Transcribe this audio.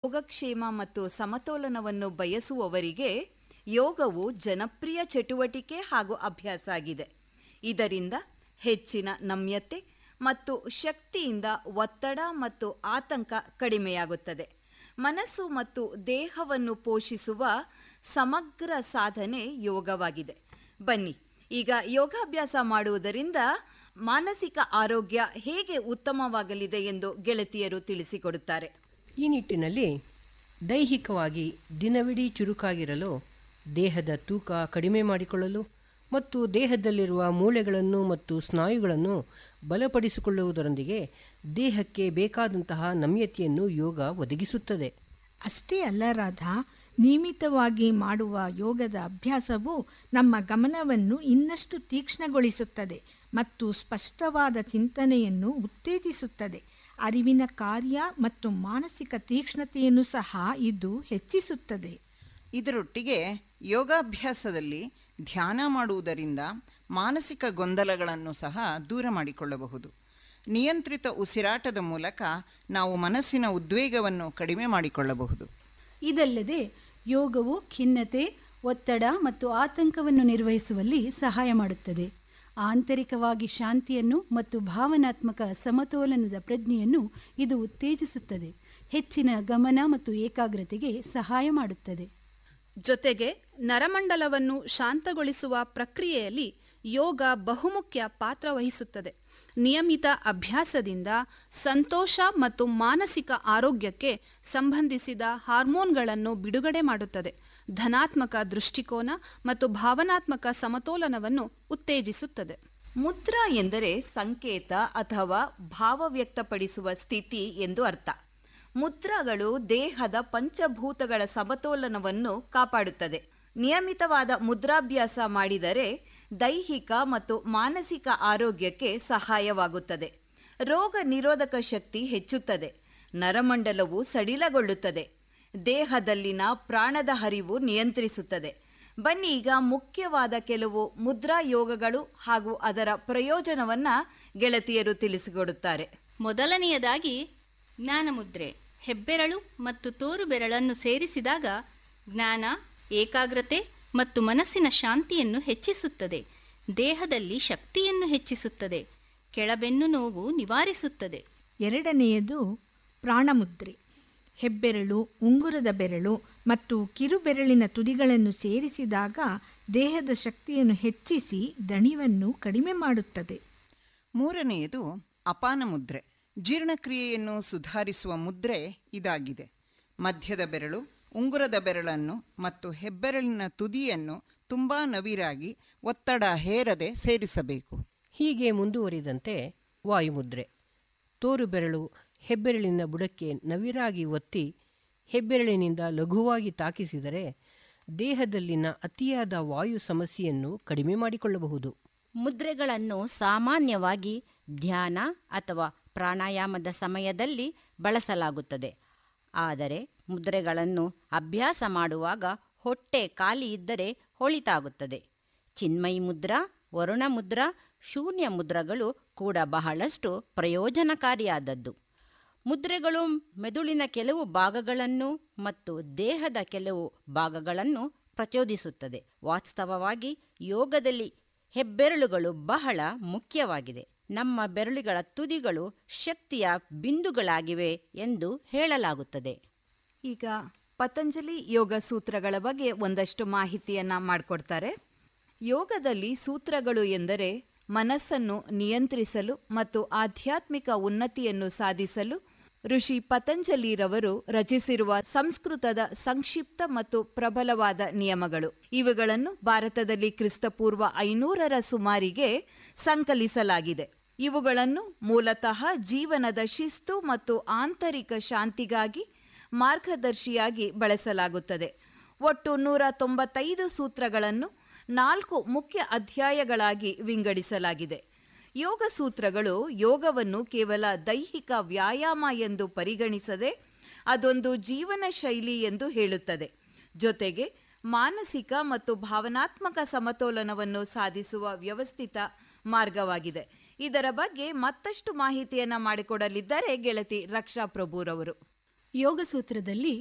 ಯೋಗಕ್ಷೇಮ ಮತ್ತು ಸಮತೋಲನವನ್ನು ಬಯಸುವವರಿಗೆ ಯೋಗವು ಜನಪ್ರಿಯ ಚಟುವಟಿಕೆ ಹಾಗೂ ಅಭ್ಯಾಸ ಆಗಿದೆ ಇದರಿಂದ ಹೆಚ್ಚಿನ ನಮ್ಯತೆ ಮತ್ತು ಶಕ್ತಿಯಿಂದ ಒತ್ತಡ ಮತ್ತು ಆತಂಕ ಕಡಿಮೆಯಾಗುತ್ತದೆ ಮನಸ್ಸು ಮತ್ತು ದೇಹವನ್ನು ಪೋಷಿಸುವ ಸಮಗ್ರ ಸಾಧನೆ ಯೋಗವಾಗಿದೆ ಬನ್ನಿ ಈಗ ಯೋಗಾಭ್ಯಾಸ ಮಾಡುವುದರಿಂದ ಮಾನಸಿಕ ಆರೋಗ್ಯ ಹೇಗೆ ಉತ್ತಮವಾಗಲಿದೆ ಎಂದು ಗೆಳತಿಯರು ತಿಳಿಸಿಕೊಡುತ್ತಾರೆ ಈ ನಿಟ್ಟಿನಲ್ಲಿ ದೈಹಿಕವಾಗಿ ದಿನವಿಡೀ ಚುರುಕಾಗಿರಲು ದೇಹದ ತೂಕ ಕಡಿಮೆ ಮಾಡಿಕೊಳ್ಳಲು ಮತ್ತು ದೇಹದಲ್ಲಿರುವ ಮೂಳೆಗಳನ್ನು ಮತ್ತು ಸ್ನಾಯುಗಳನ್ನು ಬಲಪಡಿಸಿಕೊಳ್ಳುವುದರೊಂದಿಗೆ ದೇಹಕ್ಕೆ ಬೇಕಾದಂತಹ ನಮ್ಯತೆಯನ್ನು ಯೋಗ ಒದಗಿಸುತ್ತದೆ ಅಷ್ಟೇ ಅಲ್ಲ ರಾಧಾ ನಿಯಮಿತವಾಗಿ ಮಾಡುವ ಯೋಗದ ಅಭ್ಯಾಸವು ನಮ್ಮ ಗಮನವನ್ನು ಇನ್ನಷ್ಟು ತೀಕ್ಷ್ಣಗೊಳಿಸುತ್ತದೆ ಮತ್ತು ಸ್ಪಷ್ಟವಾದ ಚಿಂತನೆಯನ್ನು ಉತ್ತೇಜಿಸುತ್ತದೆ ಅರಿವಿನ ಕಾರ್ಯ ಮತ್ತು ಮಾನಸಿಕ ತೀಕ್ಷ್ಣತೆಯನ್ನು ಸಹ ಇದು ಹೆಚ್ಚಿಸುತ್ತದೆ ಇದರೊಟ್ಟಿಗೆ ಯೋಗಾಭ್ಯಾಸದಲ್ಲಿ ಧ್ಯಾನ ಮಾಡುವುದರಿಂದ ಮಾನಸಿಕ ಗೊಂದಲಗಳನ್ನು ಸಹ ದೂರ ಮಾಡಿಕೊಳ್ಳಬಹುದು ನಿಯಂತ್ರಿತ ಉಸಿರಾಟದ ಮೂಲಕ ನಾವು ಮನಸ್ಸಿನ ಉದ್ವೇಗವನ್ನು ಕಡಿಮೆ ಮಾಡಿಕೊಳ್ಳಬಹುದು ಇದಲ್ಲದೆ ಯೋಗವು ಖಿನ್ನತೆ ಒತ್ತಡ ಮತ್ತು ಆತಂಕವನ್ನು ನಿರ್ವಹಿಸುವಲ್ಲಿ ಸಹಾಯ ಮಾಡುತ್ತದೆ ಆಂತರಿಕವಾಗಿ ಶಾಂತಿಯನ್ನು ಮತ್ತು ಭಾವನಾತ್ಮಕ ಸಮತೋಲನದ ಪ್ರಜ್ಞೆಯನ್ನು ಇದು ಉತ್ತೇಜಿಸುತ್ತದೆ ಹೆಚ್ಚಿನ ಗಮನ ಮತ್ತು ಏಕಾಗ್ರತೆಗೆ ಸಹಾಯ ಮಾಡುತ್ತದೆ ಜೊತೆಗೆ ನರಮಂಡಲವನ್ನು ಶಾಂತಗೊಳಿಸುವ ಪ್ರಕ್ರಿಯೆಯಲ್ಲಿ ಯೋಗ ಬಹುಮುಖ್ಯ ಪಾತ್ರ ವಹಿಸುತ್ತದೆ ನಿಯಮಿತ ಅಭ್ಯಾಸದಿಂದ ಸಂತೋಷ ಮತ್ತು ಮಾನಸಿಕ ಆರೋಗ್ಯಕ್ಕೆ ಸಂಬಂಧಿಸಿದ ಹಾರ್ಮೋನ್ಗಳನ್ನು ಬಿಡುಗಡೆ ಮಾಡುತ್ತದೆ ಧನಾತ್ಮಕ ದೃಷ್ಟಿಕೋನ ಮತ್ತು ಭಾವನಾತ್ಮಕ ಸಮತೋಲನವನ್ನು ಉತ್ತೇಜಿಸುತ್ತದೆ ಮುದ್ರಾ ಎಂದರೆ ಸಂಕೇತ ಅಥವಾ ಭಾವ ವ್ಯಕ್ತಪಡಿಸುವ ಸ್ಥಿತಿ ಎಂದು ಅರ್ಥ ಮುದ್ರಾಗಳು ದೇಹದ ಪಂಚಭೂತಗಳ ಸಮತೋಲನವನ್ನು ಕಾಪಾಡುತ್ತದೆ ನಿಯಮಿತವಾದ ಮುದ್ರಾಭ್ಯಾಸ ಮಾಡಿದರೆ ದೈಹಿಕ ಮತ್ತು ಮಾನಸಿಕ ಆರೋಗ್ಯಕ್ಕೆ ಸಹಾಯವಾಗುತ್ತದೆ ರೋಗ ನಿರೋಧಕ ಶಕ್ತಿ ಹೆಚ್ಚುತ್ತದೆ ನರಮಂಡಲವು ಸಡಿಲಗೊಳ್ಳುತ್ತದೆ ದೇಹದಲ್ಲಿನ ಪ್ರಾಣದ ಹರಿವು ನಿಯಂತ್ರಿಸುತ್ತದೆ ಬನ್ನಿ ಈಗ ಮುಖ್ಯವಾದ ಕೆಲವು ಮುದ್ರಾ ಯೋಗಗಳು ಹಾಗೂ ಅದರ ಪ್ರಯೋಜನವನ್ನ ಗೆಳತಿಯರು ತಿಳಿಸಿಕೊಡುತ್ತಾರೆ ಮೊದಲನೆಯದಾಗಿ ಜ್ಞಾನಮುದ್ರೆ ಹೆಬ್ಬೆರಳು ಮತ್ತು ತೋರು ಬೆರಳನ್ನು ಸೇರಿಸಿದಾಗ ಜ್ಞಾನ ಏಕಾಗ್ರತೆ ಮತ್ತು ಮನಸ್ಸಿನ ಶಾಂತಿಯನ್ನು ಹೆಚ್ಚಿಸುತ್ತದೆ ದೇಹದಲ್ಲಿ ಶಕ್ತಿಯನ್ನು ಹೆಚ್ಚಿಸುತ್ತದೆ ಕೆಳಬೆನ್ನು ನೋವು ನಿವಾರಿಸುತ್ತದೆ ಎರಡನೆಯದು ಪ್ರಾಣಮುದ್ರೆ ಹೆಬ್ಬೆರಳು ಉಂಗುರದ ಬೆರಳು ಮತ್ತು ಕಿರುಬೆರಳಿನ ತುದಿಗಳನ್ನು ಸೇರಿಸಿದಾಗ ದೇಹದ ಶಕ್ತಿಯನ್ನು ಹೆಚ್ಚಿಸಿ ದಣಿವನ್ನು ಕಡಿಮೆ ಮಾಡುತ್ತದೆ ಮೂರನೆಯದು ಅಪಾನ ಮುದ್ರೆ ಜೀರ್ಣಕ್ರಿಯೆಯನ್ನು ಸುಧಾರಿಸುವ ಮುದ್ರೆ ಇದಾಗಿದೆ ಮಧ್ಯದ ಬೆರಳು ಉಂಗುರದ ಬೆರಳನ್ನು ಮತ್ತು ಹೆಬ್ಬೆರಳಿನ ತುದಿಯನ್ನು ತುಂಬ ನವಿರಾಗಿ ಒತ್ತಡ ಹೇರದೆ ಸೇರಿಸಬೇಕು ಹೀಗೆ ಮುಂದುವರಿದಂತೆ ವಾಯುಮುದ್ರೆ ತೋರು ಬೆರಳು ಹೆಬ್ಬೆರಳಿನ ಬುಡಕ್ಕೆ ನವಿರಾಗಿ ಒತ್ತಿ ಹೆಬ್ಬೆರಳಿನಿಂದ ಲಘುವಾಗಿ ತಾಕಿಸಿದರೆ ದೇಹದಲ್ಲಿನ ಅತಿಯಾದ ವಾಯು ಸಮಸ್ಯೆಯನ್ನು ಕಡಿಮೆ ಮಾಡಿಕೊಳ್ಳಬಹುದು ಮುದ್ರೆಗಳನ್ನು ಸಾಮಾನ್ಯವಾಗಿ ಧ್ಯಾನ ಅಥವಾ ಪ್ರಾಣಾಯಾಮದ ಸಮಯದಲ್ಲಿ ಬಳಸಲಾಗುತ್ತದೆ ಆದರೆ ಮುದ್ರೆಗಳನ್ನು ಅಭ್ಯಾಸ ಮಾಡುವಾಗ ಹೊಟ್ಟೆ ಖಾಲಿ ಇದ್ದರೆ ಹೊಳಿತಾಗುತ್ತದೆ ಚಿನ್ಮಯಿ ಮುದ್ರಾ ವರುಣ ಮುದ್ರಾ ಶೂನ್ಯ ಮುದ್ರಗಳು ಕೂಡ ಬಹಳಷ್ಟು ಪ್ರಯೋಜನಕಾರಿಯಾದದ್ದು ಮುದ್ರೆಗಳು ಮೆದುಳಿನ ಕೆಲವು ಭಾಗಗಳನ್ನು ಮತ್ತು ದೇಹದ ಕೆಲವು ಭಾಗಗಳನ್ನು ಪ್ರಚೋದಿಸುತ್ತದೆ ವಾಸ್ತವವಾಗಿ ಯೋಗದಲ್ಲಿ ಹೆಬ್ಬೆರಳುಗಳು ಬಹಳ ಮುಖ್ಯವಾಗಿದೆ ನಮ್ಮ ಬೆರಳುಗಳ ತುದಿಗಳು ಶಕ್ತಿಯ ಬಿಂದುಗಳಾಗಿವೆ ಎಂದು ಹೇಳಲಾಗುತ್ತದೆ ಈಗ ಪತಂಜಲಿ ಯೋಗ ಸೂತ್ರಗಳ ಬಗ್ಗೆ ಒಂದಷ್ಟು ಮಾಹಿತಿಯನ್ನ ಮಾಡಿಕೊಡ್ತಾರೆ ಯೋಗದಲ್ಲಿ ಸೂತ್ರಗಳು ಎಂದರೆ ಮನಸ್ಸನ್ನು ನಿಯಂತ್ರಿಸಲು ಮತ್ತು ಆಧ್ಯಾತ್ಮಿಕ ಉನ್ನತಿಯನ್ನು ಸಾಧಿಸಲು ಋಷಿ ಪತಂಜಲಿರವರು ರಚಿಸಿರುವ ಸಂಸ್ಕೃತದ ಸಂಕ್ಷಿಪ್ತ ಮತ್ತು ಪ್ರಬಲವಾದ ನಿಯಮಗಳು ಇವುಗಳನ್ನು ಭಾರತದಲ್ಲಿ ಕ್ರಿಸ್ತಪೂರ್ವ ಐನೂರರ ಸುಮಾರಿಗೆ ಸಂಕಲಿಸಲಾಗಿದೆ ಇವುಗಳನ್ನು ಮೂಲತಃ ಜೀವನದ ಶಿಸ್ತು ಮತ್ತು ಆಂತರಿಕ ಶಾಂತಿಗಾಗಿ ಮಾರ್ಗದರ್ಶಿಯಾಗಿ ಬಳಸಲಾಗುತ್ತದೆ ಒಟ್ಟು ನೂರ ತೊಂಬತ್ತೈದು ಸೂತ್ರಗಳನ್ನು ನಾಲ್ಕು ಮುಖ್ಯ ಅಧ್ಯಾಯಗಳಾಗಿ ವಿಂಗಡಿಸಲಾಗಿದೆ ಯೋಗ ಸೂತ್ರಗಳು ಯೋಗವನ್ನು ಕೇವಲ ದೈಹಿಕ ವ್ಯಾಯಾಮ ಎಂದು ಪರಿಗಣಿಸದೆ ಅದೊಂದು ಜೀವನ ಶೈಲಿ ಎಂದು ಹೇಳುತ್ತದೆ ಜೊತೆಗೆ ಮಾನಸಿಕ ಮತ್ತು ಭಾವನಾತ್ಮಕ ಸಮತೋಲನವನ್ನು ಸಾಧಿಸುವ ವ್ಯವಸ್ಥಿತ ಮಾರ್ಗವಾಗಿದೆ ಇದರ ಬಗ್ಗೆ ಮತ್ತಷ್ಟು ಮಾಹಿತಿಯನ್ನ ಮಾಡಿಕೊಡಲಿದ್ದಾರೆ ಗೆಳತಿ ರಕ್ಷಾ ಪ್ರಭುರವರು ಯೋಗ ಸೂತ್ರದಲ್ಲಿ